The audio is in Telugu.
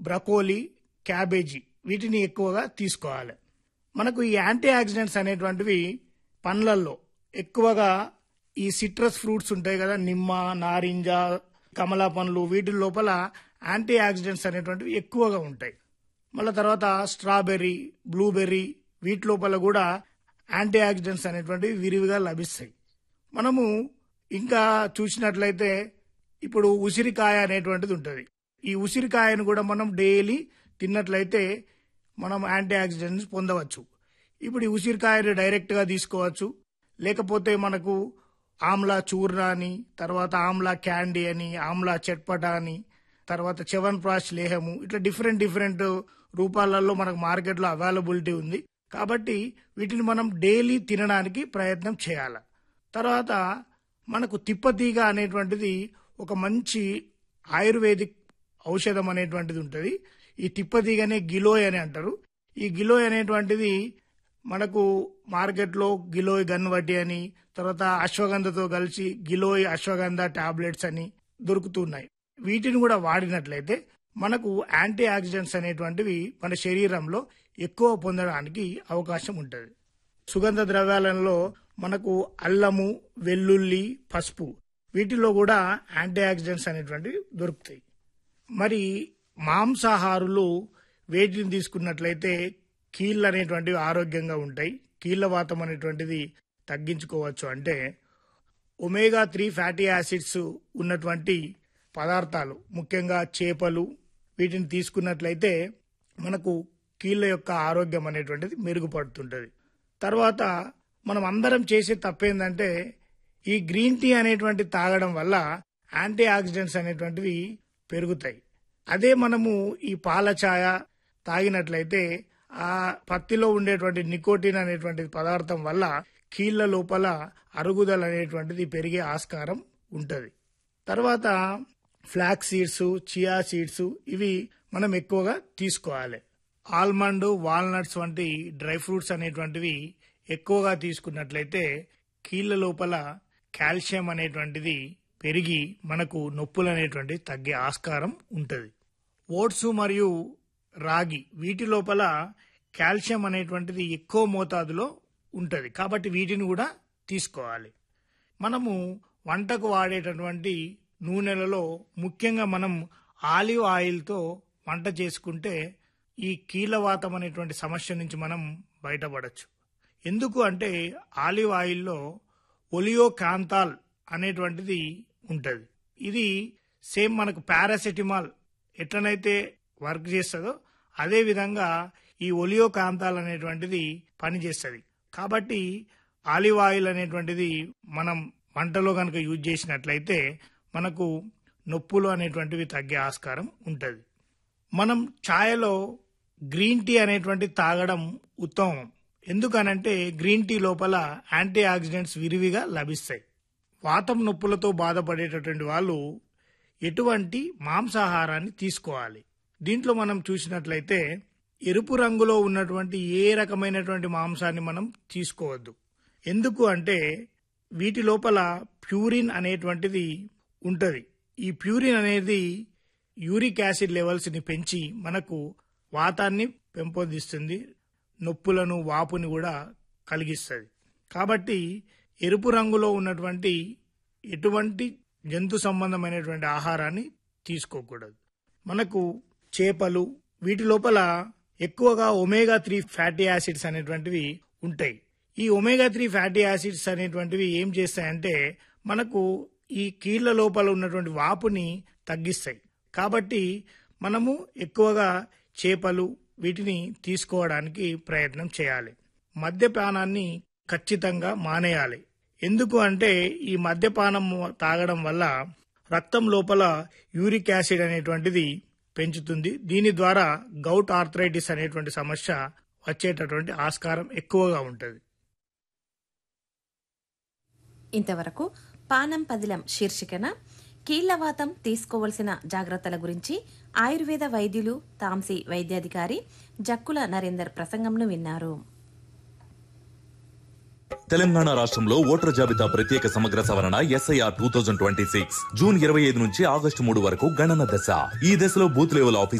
బ్రకోలీ క్యాబేజీ వీటిని ఎక్కువగా తీసుకోవాలి మనకు ఈ యాంటీ ఆక్సిడెంట్స్ అనేటువంటివి పండ్లల్లో ఎక్కువగా ఈ సిట్రస్ ఫ్రూట్స్ ఉంటాయి కదా నిమ్మ నారింజ కమలా పండ్లు వీటి లోపల యాంటీ ఆక్సిడెంట్స్ అనేటువంటివి ఎక్కువగా ఉంటాయి మళ్ళీ తర్వాత స్ట్రాబెర్రీ బ్లూబెర్రీ వీటి లోపల కూడా యాంటీ ఆక్సిడెంట్స్ అనేటువంటివి విరివిగా లభిస్తాయి మనము ఇంకా చూసినట్లయితే ఇప్పుడు ఉసిరికాయ అనేటువంటిది ఉంటుంది ఈ ఉసిరికాయను కూడా మనం డైలీ తిన్నట్లయితే మనం యాంటీ ఆక్సిడెంట్స్ పొందవచ్చు ఇప్పుడు ఈ ఉసిరికాయని డైరెక్ట్గా తీసుకోవచ్చు లేకపోతే మనకు ఆమ్లా చూర్ణ అని తర్వాత ఆమ్లా క్యాండీ అని ఆమ్లా చట్పట అని తర్వాత చెవన్ ప్రాష్ లేహము ఇట్లా డిఫరెంట్ డిఫరెంట్ రూపాలలో మనకు మార్కెట్లో అవైలబిలిటీ ఉంది కాబట్టి వీటిని మనం డైలీ తినడానికి ప్రయత్నం చేయాలి తర్వాత మనకు తిప్పతీగ అనేటువంటిది ఒక మంచి ఆయుర్వేదిక్ ఔషధం అనేటువంటిది ఉంటుంది ఈ తిప్పతీగనే గిలోయ్ అని అంటారు ఈ గిలోయ్ అనేటువంటిది మనకు మార్కెట్లో గిలోయ్ గన్వటి అని తర్వాత అశ్వగంధతో కలిసి గిలోయ్ అశ్వగంధ టాబ్లెట్స్ అని దొరుకుతున్నాయి వీటిని కూడా వాడినట్లయితే మనకు యాంటీ ఆక్సిడెంట్స్ అనేటువంటివి మన శరీరంలో ఎక్కువ పొందడానికి అవకాశం ఉంటుంది సుగంధ ద్రవ్యాలలో మనకు అల్లము వెల్లుల్లి పసుపు వీటిలో కూడా యాంటీ ఆక్సిడెంట్స్ అనేటువంటివి దొరుకుతాయి మరి మాంసాహారులు వేటిని తీసుకున్నట్లయితే కీళ్ళు అనేటువంటివి ఆరోగ్యంగా ఉంటాయి కీళ్ళ వాతం అనేటువంటిది తగ్గించుకోవచ్చు అంటే ఒమేగా త్రీ ఫ్యాటీ యాసిడ్స్ ఉన్నటువంటి పదార్థాలు ముఖ్యంగా చేపలు వీటిని తీసుకున్నట్లయితే మనకు కీళ్ళ యొక్క ఆరోగ్యం అనేటువంటిది మెరుగుపడుతుంటుంది తర్వాత మనం అందరం చేసే తప్పేందంటే ఈ గ్రీన్ టీ అనేటువంటి తాగడం వల్ల యాంటీ ఆక్సిడెంట్స్ అనేటువంటివి పెరుగుతాయి అదే మనము ఈ పాల ఛాయ తాగినట్లయితే ఆ పత్తిలో ఉండేటువంటి నికోటిన్ అనేటువంటి పదార్థం వల్ల కీళ్ళ లోపల అరుగుదల అనేటువంటిది పెరిగే ఆస్కారం ఉంటుంది తర్వాత ఫ్లాక్ సీడ్స్ చియా సీడ్స్ ఇవి మనం ఎక్కువగా తీసుకోవాలి ఆల్మండ్ వాల్నట్స్ వంటి డ్రై ఫ్రూట్స్ అనేటువంటివి ఎక్కువగా తీసుకున్నట్లయితే కీళ్ళ లోపల కాల్షియం అనేటువంటిది పెరిగి మనకు నొప్పులు అనేటువంటివి తగ్గే ఆస్కారం ఉంటుంది ఓట్స్ మరియు రాగి వీటి లోపల కాల్షియం అనేటువంటిది ఎక్కువ మోతాదులో ఉంటుంది కాబట్టి వీటిని కూడా తీసుకోవాలి మనము వంటకు వాడేటటువంటి నూనెలలో ముఖ్యంగా మనం ఆలివ్ ఆయిల్తో వంట చేసుకుంటే ఈ కీలవాతం అనేటువంటి సమస్య నుంచి మనం బయటపడచ్చు ఎందుకు అంటే ఆలివ్ ఆయిల్లో ఒలియో కాంతాల్ అనేటువంటిది ఉంటుంది ఇది సేమ్ మనకు పారాసెటిమాల్ ఎట్లనైతే వర్క్ చేస్తుందో అదే విధంగా ఈ ఒలియో కాంతాల్ అనేటువంటిది పనిచేస్తుంది కాబట్టి ఆలివ్ ఆయిల్ అనేటువంటిది మనం వంటలో కనుక యూజ్ చేసినట్లయితే మనకు నొప్పులు అనేటువంటివి తగ్గే ఆస్కారం ఉంటుంది మనం ఛాయలో గ్రీన్ టీ అనేటువంటి తాగడం ఉత్తమం ఎందుకనంటే గ్రీన్ టీ లోపల యాంటీ ఆక్సిడెంట్స్ విరివిగా లభిస్తాయి వాతం నొప్పులతో బాధపడేటటువంటి వాళ్ళు ఎటువంటి మాంసాహారాన్ని తీసుకోవాలి దీంట్లో మనం చూసినట్లయితే ఎరుపు రంగులో ఉన్నటువంటి ఏ రకమైనటువంటి మాంసాన్ని మనం తీసుకోవద్దు ఎందుకు అంటే వీటి లోపల ప్యూరిన్ అనేటువంటిది ఉంటుంది ఈ ప్యూరిన్ అనేది యూరిక్ యాసిడ్ లెవెల్స్ని పెంచి మనకు వాతాన్ని పెంపొందిస్తుంది నొప్పులను వాపుని కూడా కలిగిస్తుంది కాబట్టి ఎరుపు రంగులో ఉన్నటువంటి ఎటువంటి జంతు సంబంధమైనటువంటి ఆహారాన్ని తీసుకోకూడదు మనకు చేపలు వీటి లోపల ఎక్కువగా ఒమేగా త్రీ ఫ్యాటీ యాసిడ్స్ అనేటువంటివి ఉంటాయి ఈ ఒమేగా త్రీ ఫ్యాటీ యాసిడ్స్ అనేటువంటివి ఏం చేస్తాయంటే మనకు ఈ కీళ్ల లోపల ఉన్నటువంటి వాపుని తగ్గిస్తాయి కాబట్టి మనము ఎక్కువగా చేపలు వీటిని తీసుకోవడానికి ప్రయత్నం చేయాలి మద్యపానాన్ని ఖచ్చితంగా మానేయాలి ఎందుకు అంటే ఈ మద్యపానం తాగడం వల్ల రక్తం లోపల యూరిక్ యాసిడ్ అనేటువంటిది పెంచుతుంది దీని ద్వారా గౌట్ ఆర్థరైటిస్ అనేటువంటి సమస్య వచ్చేటటువంటి ఆస్కారం ఎక్కువగా ఉంటుంది ఇంతవరకు పానం పదిలం శీర్షికన కీళ్లవాతం తీసుకోవలసిన జాగ్రత్తల గురించి ఆయుర్వేద వైద్యులు తాంసీ వైద్యాధికారి జక్కుల నరేందర్ ప్రసంగంను విన్నారు తెలంగాణ రాష్ట్రంలో ఓటర్ జాబితా ప్రత్యేక సమగ్ర సవరణ SIR two thousand twenty six June ఇరవై ఐదు నుంచి ఆగస్టు మూడు వరకు గణన దశ ఈ దశలో బూత్ లెవెల్ ఆఫీస్